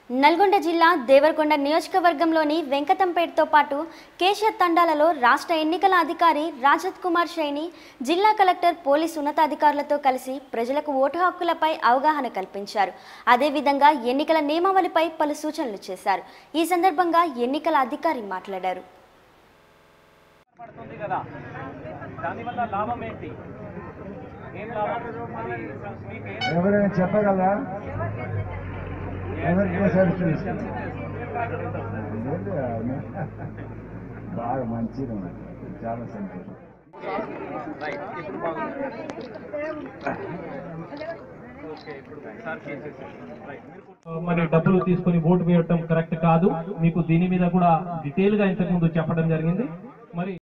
నల్గొండ జిల్లా దేవరకొండ నియోజకవర్గంలోని వెంకతంపేటతో పాటు కేశ తండాలలో రాష్ట్ర ఎన్నికల అధికారి రాజత్ కుమార్ షైని జిల్లా కలెక్టర్ పోలీస్ ఉన్నతాధికారులతో కలిసి ప్రజలకు ఓటు హక్కులపై అవగాహన కల్పించారు అదేవిధంగా ఎన్నికల నియమావళిపై పలు సూచనలు చేశారు ఈ సందర్భంగా ఎన్నికల అధికారి మాట్లాడారు పడుతుంది కదా దానివల్ల లాభం ఏంటి ఏం లాభం అది మీకు ఏం ఎవరైనా చెప్పగలరా ఎవరికి సర్వీస్ బాగా మంచిగా ఉంది చాలా సంతోషం రైట్ ఇప్పుడు బాగుంది ఓకే ఇప్పుడు సార్ చేసేసి రైట్ మీరు మరి డబ్బులు తీసుకొని ఓటు వేయటం కరెక్ట్ కాదు మీకు దీని మీద కూడా డీటెయిల్ గా ఇంతకు ముందు చెప్పడం జరిగింది మరి